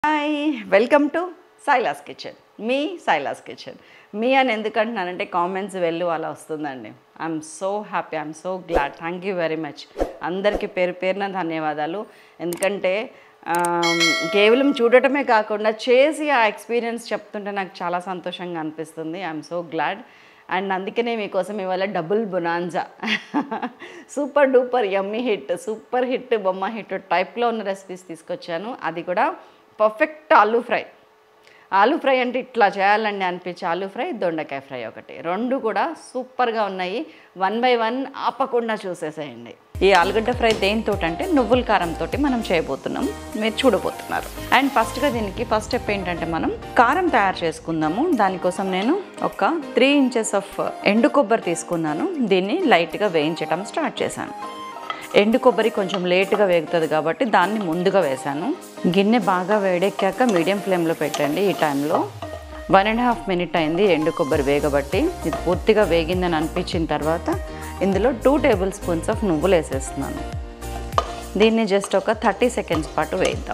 hi welcome to Saila's kitchen మీ Saila's kitchen మీ అని ఎందుకంటున్నానంటే కామెంట్స్ వెళ్ళు అలా వస్తుందండి I'm so happy I'm so glad thank you very much అందరికీ పేరు పేరున ధన్యవాదాలు ఎందుకంటే ఆమ్, కేవలం చూడటమే కాకుండా చేసి ఆ ఎక్స్పీరియన్స్ చెప్తుంటే నాకు చాలా సంతోషంగా అనిపిస్తుంది ఐఎమ్ సో గ్లాడ్ అండ్ అందుకనే మీకోసం ఇవాళ double bonanza super duper yummy hit super hit బొమ్మ హిట్ టైప్లో ఉన్న రెసిపీస్ తీసుకొచ్చాను అది కూడా perfect aloo fry aloo fry అంటే ఇట్లా చేయాలండి అనిపించే ఆలూ ఫ్రై దొండకాయ ఫ్రై ఒకటి రెండు కూడా సూపర్గా ఉన్నాయి వన్ బై వన్ ఆపకుండా చూసేసేయండి ఈ ఆలుగడ్డ ఫ్రై దేనితో అంటే నువ్వుల కారంతో మనం చేయబోతున్నాం మీరు చూడబోతున్నారు అండ్ ఫస్ట్గా దీనికి ఫస్ట్ స్టెప్ ఏంటంటే మనం కారం తయారు చేసుకుందాము దానికోసం నేను ఒక త్రీ ఇంచెస్ ఆఫ్ ఎండు కొబ్బరి తీసుకున్నాను దీన్ని లైట్గా వేయించడం స్టార్ట్ చేశాను ఎండు కొబ్బరి కొంచెం లేట్గా వేగుతుంది కాబట్టి దాన్ని ముందుగా వేశాను గిన్నె బాగా వేడెక్కాక మీడియం ఫ్లేమ్లో పెట్టండి ఈ టైంలో వన్ అండ్ హాఫ్ మినిట్ అయింది ఎండు కొబ్బరి వేగబట్టి ఇది పూర్తిగా వేగిందని అనిపించిన తర్వాత ఇందులో టూ టేబుల్ స్పూన్స్ ఆఫ్ నువ్వులు వేసేస్తున్నాను దీన్ని జస్ట్ ఒక థర్టీ సెకండ్స్ పాటు వేయిద్దాం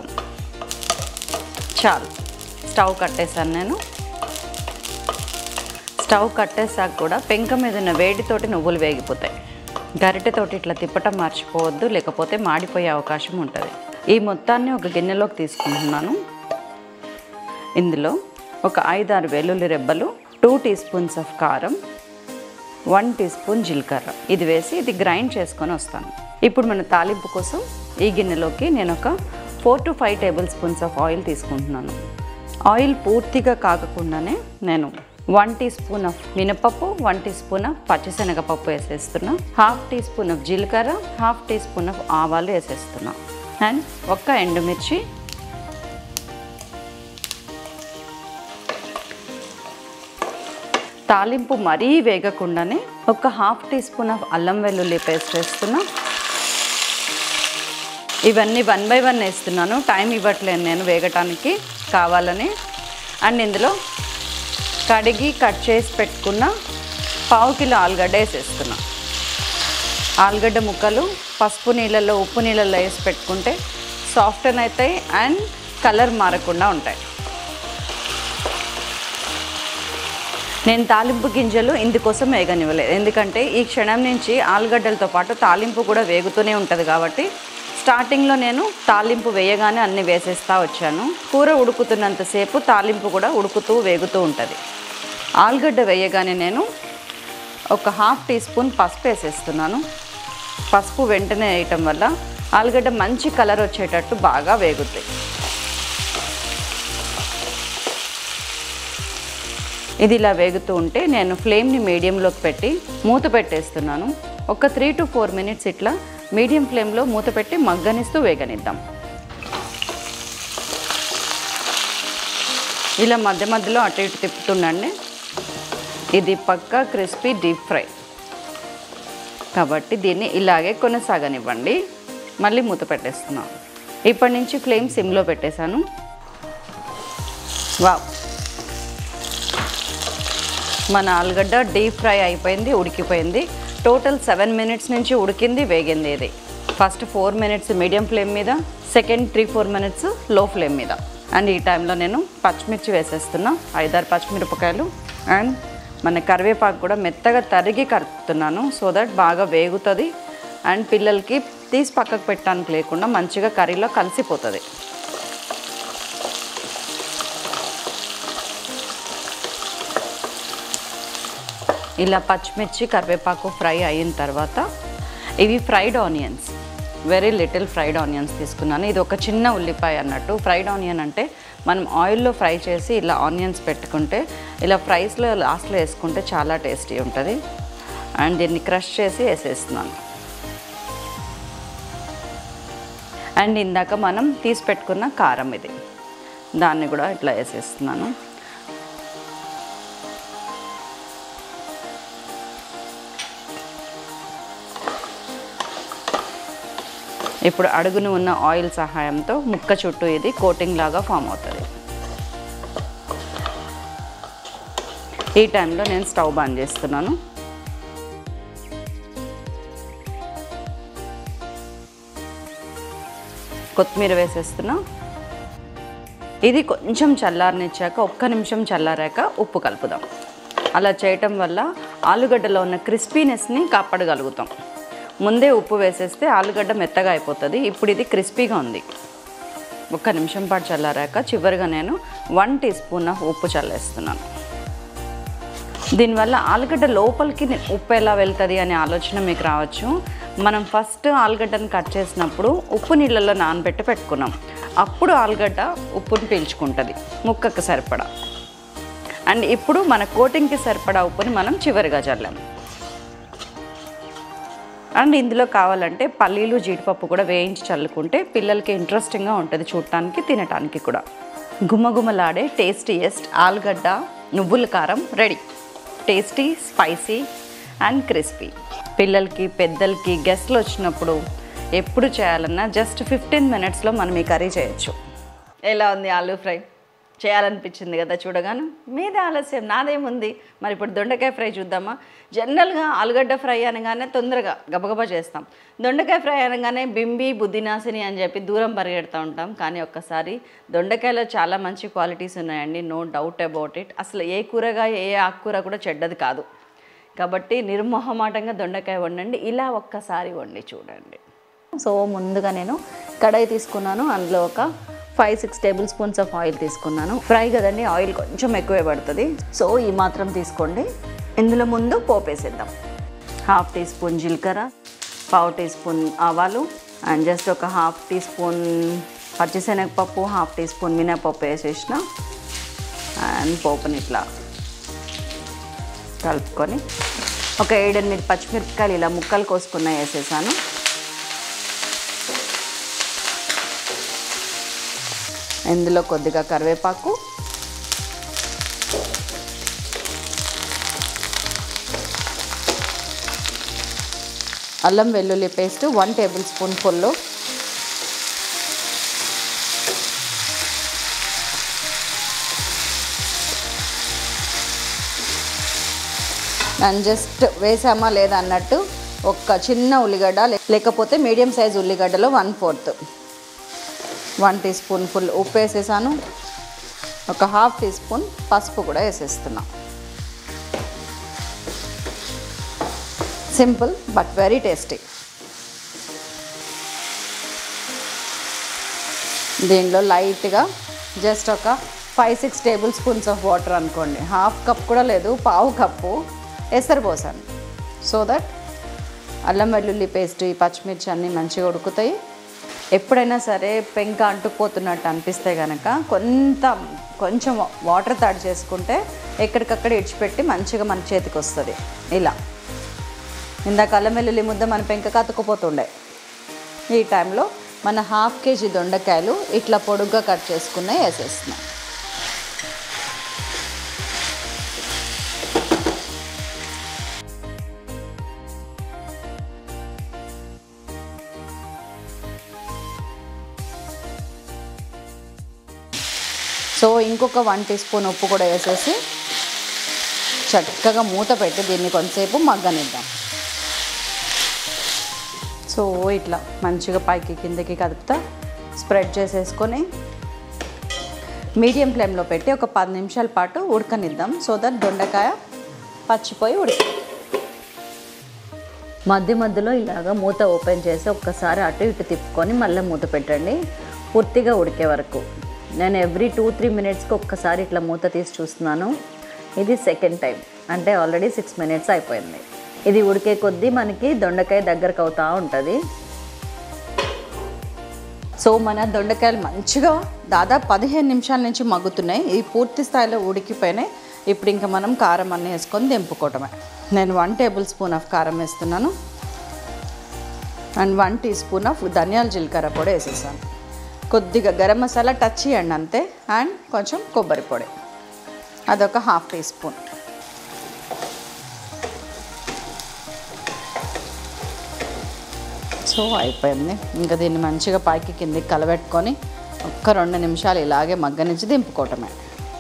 చాలు స్టవ్ కట్టేశాను నేను స్టవ్ కట్టేసాక కూడా పెంక మీద ఉన్న వేడితోటి నువ్వులు వేగిపోతాయి గరిటెతోటి ఇట్లా తిప్పటం మర్చిపోవద్దు లేకపోతే మాడిపోయే అవకాశం ఉంటుంది ఈ మొత్తాన్ని ఒక గిన్నెలోకి తీసుకుంటున్నాను ఇందులో ఒక ఐదారు వెల్లుల్లి రెబ్బలు టూ టీ స్పూన్స్ ఆఫ్ కారం వన్ టీ స్పూన్ జీలకర్ర ఇది వేసి ఇది గ్రైండ్ చేసుకొని వస్తాను ఇప్పుడు మన తాలింపు కోసం ఈ గిన్నెలోకి నేను ఒక four to five tablespoons of oil తీసుకుంటున్నాను ఆయిల్ పూర్తిగా కాకకుండానే నేను వన్ టీ స్పూన్ ఆఫ్ మినపప్పు వన్ టీ స్పూన్ ఆఫ్ పచ్చిశనగపప్పు వేసేస్తున్నా హాఫ్ టీ స్పూన్ ఆఫ్ జీలకర్ర హాఫ్ టీ స్పూన్ ఆఫ్ ఆవాలు వేసేస్తున్నా అండ్ ఒక్క ఎండుమిర్చి తాలింపు మరీ వేగకుండానే ఒక హాఫ్ టీ స్పూన్ ఆఫ్ అల్లం వెల్లుల్లి పేస్ట్ వేస్తున్నా ఇవన్నీ వన్ బై వన్ వేస్తున్నాను టైం ఇవ్వట్లేను నేను వేగటానికి కావాలని అండ్ ఇందులో కడిగి కట్ చేసి పెట్టుకున్న పావు కిలో ఆలుగడ్డ వేసేస్తున్నా ఆలుగడ్డ ముక్కలు పసుపు నీళ్ళల్లో ఉప్పు నీళ్ళల్లో వేసి పెట్టుకుంటే సాఫ్ట్ అవుతాయి అండ్ కలర్ మారకుండా ఉంటాయి నేను తాలింపు గింజలు ఇందుకోసం వేగనివ్వలేదు ఎందుకంటే ఈ క్షణం నుంచి ఆలుగడ్డలతో పాటు తాలింపు కూడా వేగుతూనే ఉంటుంది కాబట్టి స్టార్టింగ్లో నేను తాలింపు వేయగానే అన్ని వేసేస్తా వచ్చాను కూర ఉడుకుతున్నంతసేపు తాలింపు కూడా ఉడుకుతూ వేగుతూ ఉంటుంది ఆలుగడ్డ వేయగానే నేను ఒక హాఫ్ టీ స్పూన్ పసుపు వేసేస్తున్నాను పసుపు వెంటనే వేయటం వల్ల ఆలుగడ్డ మంచి కలర్ వచ్చేటట్టు బాగా వేగుతాయి ఇది ఇలా వేగుతూ ఉంటే నేను ఫ్లేమ్ని మీడియంలోకి పెట్టి మూత పెట్టేస్తున్నాను ఒక త్రీ టు ఫోర్ మినిట్స్ ఇట్లా మీడియం ఫ్లేమ్లో మూత పెట్టి మగ్గనిస్తూ వేగనిద్దాం ఇలా మధ్య మధ్యలో అటు ఇటు తిప్పుతుండండి ఇది పక్కా క్రిస్పీ డీప్ ఫ్రై కాబట్టి దీన్ని ఇలాగే కొనసాగనివ్వండి మళ్ళీ మూత పెట్టేస్తున్నాను ఇప్పటి నుంచి ఫ్లేమ్ సిమ్లో పెట్టేశాను వావ్ మన ఆలుగడ్డ డీప్ ఫ్రై అయిపోయింది ఉడికిపోయింది టోటల్ సెవెన్ మినిట్స్ నుంచి ఉడికింది వేగింది ఇది first four minutes medium flame మీద second three four minutes low flame మీద అండ్ ఈ టైంలో నేను పచ్చిమిర్చి వేసేస్తున్నా ఐదారు పచ్చిమిరపకాయలు అండ్ మన కరివేపాకు కూడా మెత్తగా తరిగి కలుపుతున్నాను సో దట్ బాగా వేగుతుంది అండ్ పిల్లలకి తీసి పక్కకు పెట్టడానికి లేకుండా మంచిగా కర్రీలో కలిసిపోతుంది ఇలా పచ్చిమిర్చి కరివేపాకు ఫ్రై అయిన తర్వాత ఇవి fried onions very little fried onions తీసుకున్నాను ఇది ఒక చిన్న ఉల్లిపాయ అన్నట్టు ఫ్రైడ్ ఆనియన్ అంటే మనం ఆయిల్లో ఫ్రై చేసి ఇలా ఆనియన్స్ పెట్టుకుంటే ఇలా ఫ్రైస్లో లాస్ట్లో వేసుకుంటే చాలా టేస్టీ ఉంటుంది అండ్ దీన్ని క్రష్ చేసి వేసేస్తున్నాను అండ్ ఇందాక మనం తీసి పెట్టుకున్న కారం ఇది దాన్ని కూడా ఇట్లా వేసేస్తున్నాను ఇప్పుడు అడుగున ఉన్న ఆయిల్ సహాయంతో ముక్క చుట్టూ ఇది కోటింగ్ లాగా ఫామ్ అవుతుంది ఈ టైంలో నేను స్టవ్ బంద్ చేస్తున్నాను కొత్తిమీర వేసేస్తున్నా ఇది కొంచెం చల్లారనిచ్చాక ఒక్క నిమిషం చల్లారాక ఉప్పు కలుపుదాం అలా చేయటం వల్ల ఆలుగడ్డలో ఉన్న క్రిస్పీనెస్ని కాపాడగలుగుతాం ముందే ఉప్పు వేసేస్తే ఆలుగడ్డ మెత్తగా అయిపోతుంది ఇప్పుడు ఇది క్రిస్పీగా ఉంది ఒక్క నిమిషం పాటు చల్లారాక చివరిగా నేను వన్ టీ స్పూన్ ఆఫ్ ఉప్పు చల్లేస్తున్నాను దీనివల్ల ఆలుగడ్డ లోపలికి ఉప్పు ఎలా వెళ్తుంది అనే ఆలోచన మీకు రావచ్చు మనం ఫస్ట్ ఆలుగడ్డను కట్ చేసినప్పుడు ఉప్పు నీళ్ళల్లో నానబెట్టి పెట్టుకున్నాం అప్పుడు ఆలుగడ్డ ఉప్పుని పీల్చుకుంటుంది ముక్కకు సరిపడా అండ్ ఇప్పుడు మన కోటింగ్కి సరిపడా ఉప్పుని మనం చివరిగా చల్లాము అండ్ ఇందులో కావాలంటే పల్లీలు జీడిపప్పు కూడా వేయించి చల్లుకుంటే పిల్లలకి ఇంట్రెస్టింగ్గా ఉంటుంది చూడటానికి తినటానికి కూడా గుమగుమలాడే టేస్టీయెస్ట్ ఆలుగడ్డ నువ్వుల కారం ready tasty spicy and crispy పిల్లలకి పెద్దలకి గెస్ట్లు వచ్చినప్పుడు ఎప్పుడు చేయాలన్నా జస్ట్ ఫిఫ్టీన్ మినిట్స్లో మనం ఈ కర్రీ చేయొచ్చు ఎలా ఉంది ఆలూ ఫ్రై చేయాలనిపించింది కదా చూడగాను మీదే ఆలస్యం నాదేముంది మరి ఇప్పుడు దొండకాయ ఫ్రై చూద్దామా జనరల్గా ఆలుగడ్డ ఫ్రై అనగానే తొందరగా గబగబా చేస్తాం దొండకాయ ఫ్రై అనగానే బింబి బుద్ధినాశిని అని చెప్పి దూరం పరిగెడుతూ ఉంటాం కానీ ఒక్కసారి దొండకాయలో చాలా మంచి క్వాలిటీస్ ఉన్నాయండి నో డౌట్ అబౌట్ ఇట్ అసలు ఏ కూరగాయ ఏ ఆకుకూర కూడా చెడ్డది కాదు కాబట్టి నిర్మోహమాటంగా దొండకాయ వండండి ఇలా ఒక్కసారి వండి చూడండి సో ముందుగా నేను కడాయి తీసుకున్నాను అందులో ఒక five six tablespoons of oil తీసుకున్నాను ఫ్రై కదండి ఆయిల్ కొంచెం ఎక్కువే పడుతుంది సో ఈ మాత్రం తీసుకోండి ఇందులో ముందు పోపు వేసేద్దాం హాఫ్ టీ స్పూన్ జీలకర్ర పావు టీ స్పూన్ ఆవాలు అండ్ జస్ట్ ఒక హాఫ్ టీ స్పూన్ పచ్చిశనగపప్పు హాఫ్ టీ స్పూన్ మినపప్పు వేసేసిన అండ్ పోపుని ఇట్లా కలుపుకొని ఒక ఏడెనిమిది పచ్చిమిరపకాయలు ఇలా ముక్కలు కోసుకున్న వేసేసాను ఇందులో కొద్దిగా కరివేపాకు అల్లం వెల్లుల్లి paste one tablespoon full and just వేసామా లేదా అన్నట్టు ఒక చిన్న ఉల్లిగడ్డ లే- లేకపోతే మీడియం సైజ్ ఉల్లిగడ్డలో one fourth one teaspoon full ఉప్పు వేసేసాను ఒక హాఫ్ టీ స్పూన్ పసుపు కూడా వేసేస్తున్నా సింపుల్ బట్ వెరీ టేస్టీ దీనిలో లైట్గా జస్ట్ ఒక five six tablespoons of water అనుకోండి హాఫ్ కప్ కూడా లేదు పావు కప్పు ఎసరు పోసాను సో దట్ అల్లం వెల్లుల్లి పేస్ట్ ఈ పచ్చిమిర్చి అన్నీ మంచిగా ఉడుకుతాయి ఎప్పుడైనా సరే పెంక అంటుకుపోతున్నట్టు అనిపిస్తే కనుక కొంత కొంచెం వాటర్ తడి చేసుకుంటే ఎక్కడికక్కడ ఇడిచిపెట్టి మంచిగా మన చేతికి వస్తుంది ఇలా ఇందాక అల్లం వెల్లుల్లి ముద్ద మన పెంక కతుకుపోతుండే ఈ టైంలో మన హాఫ్ కేజీ దొండకాయలు ఇట్లా పొడుగ్గా కట్ చేసుకున్న వేసేస్తున్నాం సో ఇంకొక వన్ టీ స్పూన్ ఉప్పు కూడా వేసేసి చక్కగా మూత పెట్టి దీన్ని కొంతసేపు మగ్గనిద్దాం సో ఇట్లా మంచిగా పైకి కిందకి కదుపుతా స్ప్రెడ్ చేసేసుకొని మీడియం ఫ్లేమ్లో పెట్టి ఒక పది నిమిషాల పాటు ఉడకనిద్దాం సో దట్ దొండకాయ పచ్చిపోయి ఉడక మధ్య మధ్యలో ఇలాగ మూత ఓపెన్ చేసి ఒక్కసారి అటు ఇటు తిప్పుకొని మళ్ళీ మూత పెట్టండి పూర్తిగా ఉడికే వరకు నేను ఎవ్రీ టూ త్రీ మినిట్స్కి ఒక్కసారి ఇట్లా మూత తీసి చూస్తున్నాను ఇది సెకండ్ టైం అంటే ఆల్రెడీ సిక్స్ మినిట్స్ అయిపోయింది ఇది ఉడికే కొద్దీ మనకి దొండకాయ దగ్గరకు అవుతూ ఉంటుంది సో మన దొండకాయలు మంచిగా దాదాపు పదిహేను నిమిషాల నుంచి మగ్గుతున్నాయి ఇవి పూర్తి స్థాయిలో ఉడికిపోయినాయి ఇప్పుడు ఇంకా మనం కారం అన్నీ వేసుకొని దింపుకోవటమే నేను వన్ టేబుల్ స్పూన్ ఆఫ్ కారం వేస్తున్నాను and one teaspoon of ధనియాల జీలకర్ర పొడి వేసేసాను కొద్దిగా గరం మసాలా టచ్ చేయండి అంతే అండ్ కొంచెం కొబ్బరి పొడి అదొక హాఫ్ టీ స్పూన్ సో అయిపోయింది ఇంకా దీన్ని మంచిగా పైకి కిందికి కలబెట్టుకొని ఒక్క రెండు నిమిషాలు ఇలాగే మగ్గ నుంచి దింపుకోవటమే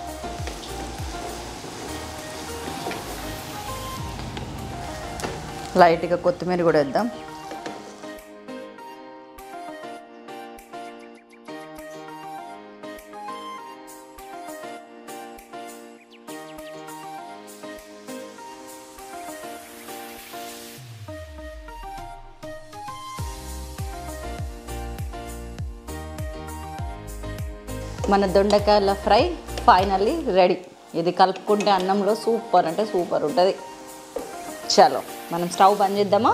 లైట్గా కొత్తిమీర కూడా వేద్దాం మన దొండకాయల ఫ్రై ఫైనల్లీ రెడీ ఇది కలుపుకుంటే అన్నంలో సూపర్ అంటే సూపర్ ఉంటుంది చలో మనం స్టవ్ బంద్ చేద్దామా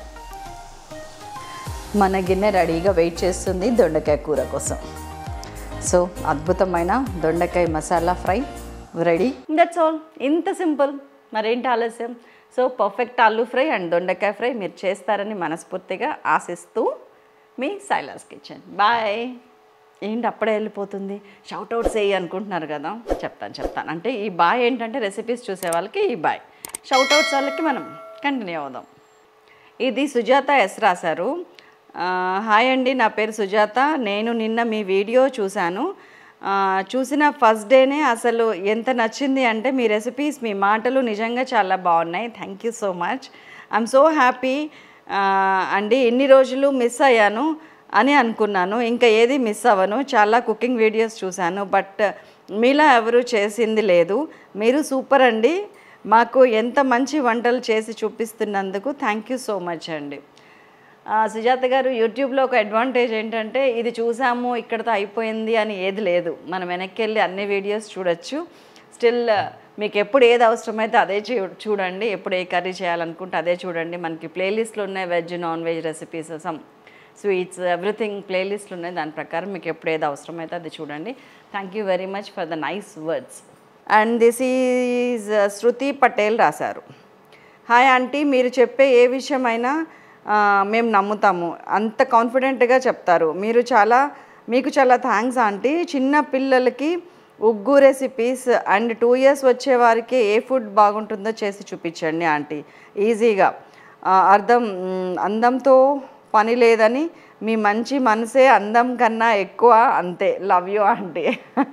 మన గిన్నె రెడీగా వెయిట్ చేస్తుంది దొండకాయ కూర కోసం సో అద్భుతమైన దొండకాయ masala fry ready that's all ఇంత సింపుల్ మరేంటి ఆలస్యం so perfect aloo fry and దొండకాయ ఫ్రై మీరు చేస్తారని మనస్ఫూర్తిగా ఆశిస్తూ మీ సైలాస్ కిచెన్ బాయ్ ఏంటి అప్పుడే వెళ్ళిపోతుంది షౌట్ అవుట్స్ వేయి అనుకుంటున్నారు కదా చెప్తాను చెప్తాను అంటే ఈ బాయ్ ఏంటంటే రెసిపీస్ చూసే వాళ్ళకి ఈ బాయ్ షౌట్ అవుట్స్ వాళ్ళకి మనం కంటిన్యూ అవుదాం ఇది సుజాత ఎస్ రాశారు ఆ, హాయ్ అండి నా పేరు సుజాత నేను నిన్న మీ వీడియో చూశాను ఆ, చూసిన ఫస్ట్ డేనే అసలు ఎంత నచ్చింది అంటే మీ రెసిపీస్ మీ మాటలు నిజంగా చాలా బాగున్నాయి thank you so much I'm so happy అండి ఎన్ని రోజులు మిస్ అయ్యాను అని అనుకున్నాను ఇంకా ఏది మిస్ అవ్వను చాలా కుకింగ్ వీడియోస్ చూశాను బట్ మీలా ఎవరు చేసింది లేదు మీరు సూపర్ అండి మాకు ఎంత మంచి వంటలు చేసి చూపిస్తున్నందుకు థ్యాంక్ యూ సో మచ్ అండి ఆ, సుజాత గారు యూట్యూబ్లో ఒక అడ్వాంటేజ్ ఏంటంటే ఇది చూసాము ఇక్కడతో అయిపోయింది అని ఏది లేదు మనం వెనక్కి వెళ్ళి అన్ని వీడియోస్ చూడొచ్చు స్టిల్ మీకు ఎప్పుడు ఏది అవసరమైతే అదే చూ చూడండి ఎప్పుడు ఏ కర్రీ చేయాలనుకుంటే అదే చూడండి మనకి ప్లేలిస్ట్లు ఉన్నాయి veg non veg recipes some sweets everything ప్లేలిస్ట్లు ఉన్నాయి దాని ప్రకారం మీకు ఎప్పుడు ఏది అవసరమైతే అది చూడండి thank you very much for the nice words and this is Shruti Patel రాశారు హాయ్ ఆంటీ మీరు చెప్పే ఏ విషయమైనా ఆ, మేము నమ్ముతాము అంత కాన్ఫిడెంట్గా చెప్తారు మీరు చాలా మీకు చాలా థ్యాంక్స్ ఆంటీ చిన్న పిల్లలకి ఉగ్గు రెసిపీస్ అండ్ టూ ఇయర్స్ వచ్చే వారికి ఏ ఫుడ్ బాగుంటుందో చేసి చూపించండి ఆంటీ ఈజీగా ఆ, అర్థం మ్, అందంతో పని లేదని మీ మంచి మనసే అందం కన్నా ఎక్కువ అంతే love you aunty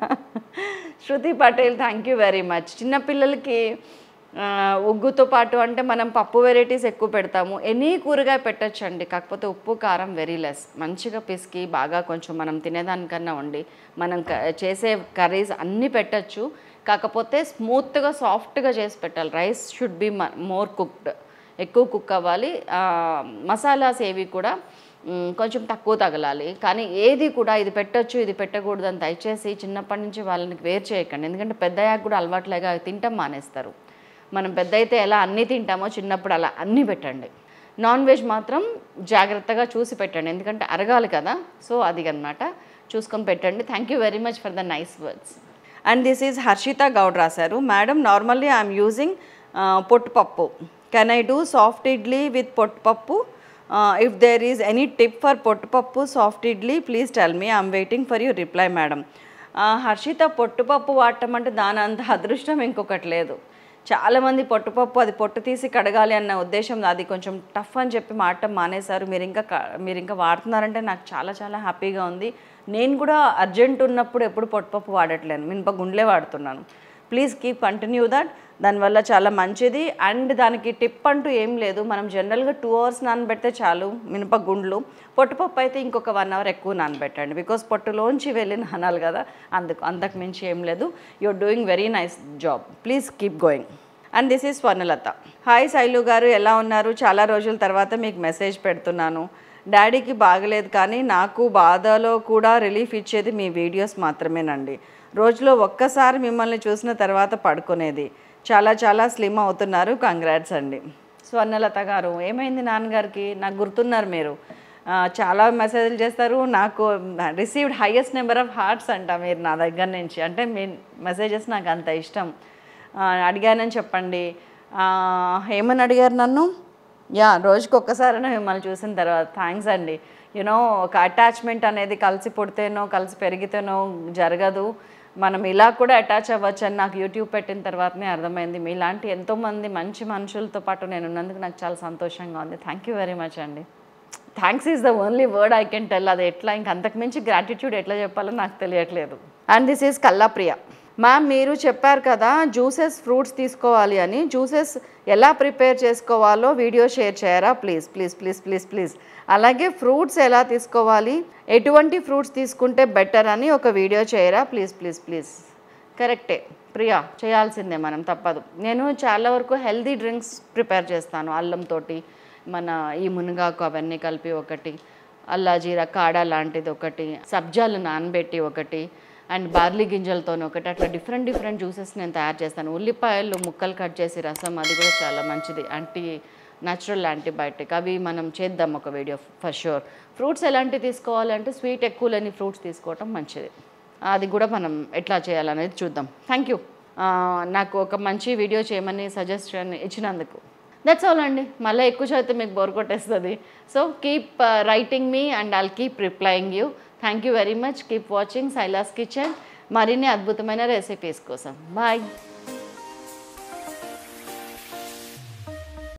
Shruti Patel thank you very much చిన్నపిల్లలకి ఆ, ఉగ్గుతో పాటు అంటే మనం పప్పు వెరైటీస్ ఎక్కువ పెడతాము ఎనీ కూరగాయ పెట్టచ్చండి కాకపోతే ఉప్పు కారం వెరీ లెస్ మంచిగా పిసికి బాగా కొంచెం మనం తినేదానికన్నా ఉండి మనం క- చేసే కర్రీస్ అన్నీ పెట్టచ్చు కాకపోతే స్మూత్గా సాఫ్ట్గా చేసి పెట్టాలి rice should be more cooked ఎక్కువ కుక్ అవ్వాలి ఆ, మసాలాస్ ఏవి కూడా మ్, కొంచెం తక్కువ తగలాలి కానీ ఏది కూడా ఇది పెట్టొచ్చు ఇది పెట్టకూడదు అని దయచేసి చిన్నప్పటి నుంచి వాళ్ళని వేరు చేయకండి ఎందుకంటే పెద్దయ్యాక కూడా అలవాట్లేగా అవి తింటాం మానేస్తారు మనం పెద్ద అయితే ఎలా అన్నీ తింటామో చిన్నప్పుడు అలా అన్నీ పెట్టండి నాన్ వెజ్ మాత్రం జాగ్రత్తగా చూసి పెట్టండి ఎందుకంటే అరగాలి కదా సో అది అన్నమాట చూసుకొని పెట్టండి thank you very much for the nice words and this is Harshitha Goud రాశారు మేడం నార్మల్లీ ఐఎమ్ యూజింగ్ పొట్టుపప్పు can I do soft idli with పొట్టుపప్పు if there is any tip for పొట్టుపప్పు soft idli please tell me I'm waiting for you reply madam Harshitha పొట్టుపప్పు వాడటం అంటే దాని అంత అదృష్టం ఇంకొకటి లేదు చాలామంది పొట్టుపప్పు అది పొట్టు తీసి కడగాలి అన్న ఉద్దేశం అది కొంచెం టఫ్ అని చెప్పి మాడటం మానేశారు మీరు ఇంకా క- మీరు ఇంకా వాడుతున్నారంటే నాకు చాలా చాలా హ్యాపీగా ఉంది నేను కూడా అర్జెంట్ ఉన్నప్పుడు ఎప్పుడు పొట్టుపప్పు వాడట్లేను మినప గుండ్లే వాడుతున్నాను ప్లీజ్ కీప్ కంటిన్యూ దట్ దానివల్ల చాలా మంచిది అండ్ దానికి టిప్ అంటూ ఏం లేదు మనం జనరల్గా టూ అవర్స్ నానబెడితే చాలు మినప గుండ్లు పొట్టుపప్పు అయితే ఇంకొక వన్ అవర్ ఎక్కువ నానబెట్టండి బికాస్ పొట్టులోంచి వెళ్ళి నానాలి కదా అందుకు అంతకు మించి ఏం లేదు you're doing very nice job please keep going and this is Swarnalatha hi Shailu గారు ఎలా ఉన్నారు చాలా రోజుల తర్వాత మీకు మెసేజ్ పెడుతున్నాను డాడీకి బాగలేదు కానీ నాకు బాధలో కూడా రిలీఫ్ ఇచ్చేది మీ వీడియోస్ మాత్రమేనండి రోజులో ఒక్కసారి మిమ్మల్ని చూసిన తర్వాత పడుకునేది చాలా చాలా స్లిమ్ అవుతున్నారు కంగ్రాట్స్ అండి స్వర్ణలత గారు ఏమైంది నాన్నగారికి నాకు గుర్తున్నారు మీరు ఆ, చాలా మెసేజ్లు చేస్తారు నాకు received highest number of hearts అంట మీరు నా దగ్గర నుంచి అంటే మీ మెసేజెస్ నాకు అంత ఇష్టం ఆ, అడిగానని చెప్పండి ఆ, ఏమని అడిగారు నన్ను యా రోజుకి ఒక్కసారైనా మిమ్మల్ని చూసిన తర్వాత థ్యాంక్స్ అండి యునో ఒక అటాచ్మెంట్ అనేది కలిసి పుడితేనో కలిసి పెరిగితేనో జరగదు మనం ఇలా కూడా అటాచ్ అవ్వచ్చు అని నాకు యూట్యూబ్ పెట్టిన తర్వాతనే అర్థమైంది మీలాంటి ఎంతోమంది మంచి మనుషులతో పాటు నేను ఉన్నందుకు నాకు చాలా సంతోషంగా ఉంది థ్యాంక్ యూ వెరీ మచ్ అండి thanks is the only word I can tell అది ఎట్లా ఇంక అంతకుమించి గ్రాటిట్యూడ్ ఎట్లా చెప్పాలో నాకు తెలియట్లేదు and this is Kallapriya ma'am మీరు చెప్పారు కదా జ్యూసెస్ ఫ్రూట్స్ తీసుకోవాలి అని జ్యూసెస్ ఎలా ప్రిపేర్ చేసుకోవాలో వీడియో షేర్ చేయరా please please please please please అలాగే ఫ్రూట్స్ ఎలా తీసుకోవాలి ఎటువంటి ఫ్రూట్స్ తీసుకుంటే బెటర్ అని ఒక వీడియో చేయరా ప్లీజ్ ప్లీజ్ ప్లీజ్ కరెక్టే ప్రియా చేయాల్సిందే మనం తప్పదు నేను చాలా వరకు హెల్దీ డ్రింక్స్ ప్రిపేర్ చేస్తాను అల్లంతో మన ఈ మునగాకు అవన్నీ కలిపి ఒకటి అల్లా జీరా కాడా లాంటిది ఒకటి సబ్జాలు నానబెట్టి ఒకటి అండ్ బార్లీ గింజలతోనూ ఒకటి అట్లా డిఫరెంట్ డిఫరెంట్ జ్యూసెస్ నేను తయారు చేస్తాను ఉల్లిపాయలు ముక్కలు కట్ చేసి రసం అది కూడా చాలా మంచిది యాంటీ న్యాచురల్ యాంటీబయాటిక్ అవి మనం చేద్దాం ఒక వీడియో ఫర్ షూర్ ఫ్రూట్స్ ఎలాంటివి తీసుకోవాలంటే స్వీట్ ఎక్కువ లేని ఫ్రూట్స్ తీసుకోవటం మంచిది అది కూడా మనం ఎట్లా చేయాలనేది చూద్దాం థ్యాంక్ యూ నాకు ఒక మంచి వీడియో చేయమని సజెషన్ ఇచ్చినందుకు దట్స్ ఆల్ అండి మళ్ళీ ఎక్కువ చదివితే మీకు బోర్ కొట్టేస్తుంది so keep writing me and I'll keep replying you thank you very much keep watching Sailaws kitchen మరిన్ని అద్భుతమైన రెసిపీస్ కోసం బాయ్